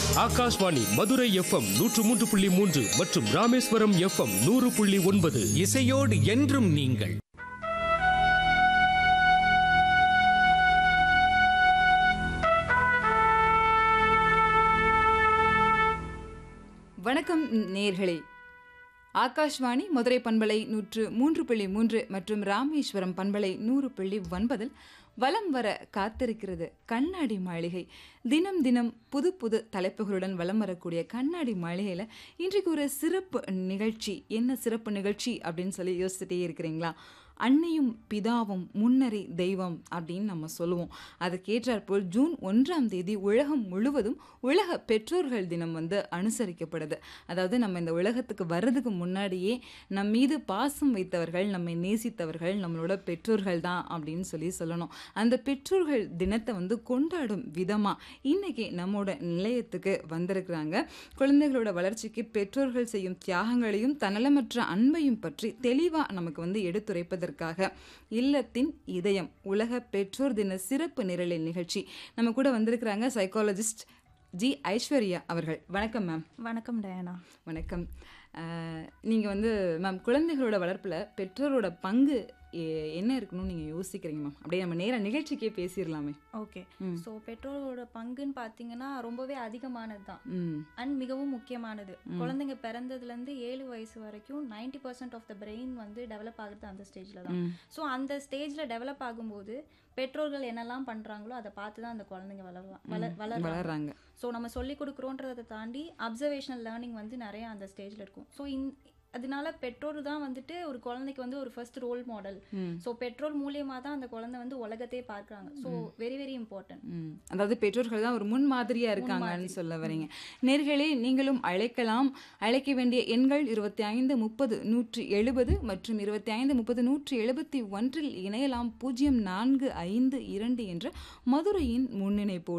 Akashvani Madurai FM நூற்று மூன்று புள்ளி மூன்று மற்றும் ராமேஸ்வரம் எஃப்எம் நூறு புள்ளி ஒன்பது இசையோடு என்றும் நீங்கள் வணக்கம் நேர்களே ஆகாஷ்வாணி மதுரை பண்பலை நூற்று மூன்று புள்ளி மூன்று மற்றும் ராமேஸ்வரம் பண்பலை நூறு புள்ளி ஒன்பதில் வலம் வர காத்திருக்கிறது கண்ணாடி மாளிகை தினம் தினம் புது புது தலைப்புகளுடன் வலம் வரக்கூடிய கண்ணாடி மாளிகையில் இன்றைக்கு ஒரு சிறப்பு நிகழ்ச்சி என்ன சிறப்பு நிகழ்ச்சி அப்படின்னு சொல்லி யோசிச்சுட்டே இருக்கிறீங்களா அன்னையும் பிதாவும் முன்னறி தெய்வம் அப்படின்னு நம்ம சொல்லுவோம் அதுக்கேற்றாற்போல் ஜூன் ஒன்றாம் தேதி உலகம் முழுவதும் உலக பெற்றோர்கள் தினம் வந்து அனுசரிக்கப்படுது அதாவது நம்ம இந்த உலகத்துக்கு வர்றதுக்கு முன்னாடியே நம் மீது பாசம் வைத்தவர்கள் நம்மை நேசித்தவர்கள் நம்மளோட பெற்றோர்கள் தான் அப்படின்னு சொல்லி சொல்லணும் அந்த பெற்றோர்கள் தினத்தை வந்து கொண்டாடும் விதமாக இன்னைக்கு நம்மோட நிலையத்துக்கு வந்திருக்கிறாங்க குழந்தைகளோட வளர்ச்சிக்கு பெற்றோர்கள் செய்யும் தியாகங்களையும் தன்னலமற்ற அன்பையும் பற்றி தெளிவாக நமக்கு வந்து எடுத்துரைப்பதற்காக இல்லத்தின் இதயம் உலக பெற்றோர் தின சிறப்பு நிரலில் நிகழ்ச்சி நம்ம கூட வந்திருக்கிறாங்க சைக்காலஜிஸ்ட் ஜி ஐஸ்வர்யா அவர்கள் வணக்கம் மேம் வணக்கம் டயானா வணக்கம் நீங்கள் வந்து மேம் குழந்தைகளோட வளர்ப்பில் பெற்றோரோட பங்கு எ- என்ன இருக்கணும்னு நீங்கள் யோசிக்கிறீங்க மேம் அப்படியே நம்ம நேராக நிகழ்ச்சிக்கே பேசிடலாமே ஓகே ஸோ பெற்றோரோட பங்குன்னு பார்த்தீங்கன்னா ரொம்பவே அதிகமானது தான் ம் அண்ட் மிகவும் முக்கியமானது குழந்தைங்க பிறந்ததுலேருந்து ஏழு வயசு வரைக்கும் 90% பர்சன்ட் ஆஃப் த பிரெயின் வந்து டெவலப் ஆகுறது அந்த ஸ்டேஜில் தான் ஸோ அந்த ஸ்டேஜில் டெவலப் ஆகும்போது பெற்றோர்கள் என்னெல்லாம் பண்ணுறாங்களோ அதை பார்த்து தான் அந்த குழந்தைங்க வளரலாம் வள வளர வளர்றாங்க ஸோ நம்ம சொல்லி கொடுக்குறோன்றதை தாண்டி அப்சர்வேஷனல் லேர்னிங் வந்து நிறைய அந்த ஸ்டேஜில் இருக்கும் ஸோ இன் அதனால பெற்றோர் தான் வந்துட்டு ஒரு குழந்தைக்கு வந்து ஒரு ஃபர்ஸ்ட் ரோல் மாடல் ஸோ பெற்றோர் மூலியமா தான் அந்த குழந்தை வந்து உலகத்தையே பார்க்குறாங்க ஸோ வெரி வெரி இம்பார்ட்டன்ட் ம். அதாவது பெற்றோர்கள் தான் ஒரு முன் மாதிரியா இருக்காங்கன்னு சொல்ல வரீங்க நேர்களே நீங்களும் அழைக்கலாம் அழைக்க வேண்டிய எண்கள் இருபத்தி ஐந்து முப்பது நூற்றி எழுபது மற்றும் இருபத்தி ஐந்து முப்பது நூற்றி எழுபத்தி ஒன்றில் இணையலாம் பூஜ்ஜியம் நான்கு ஐந்து இரண்டு என்ற மதுரையின் முன்னிணைப்போடு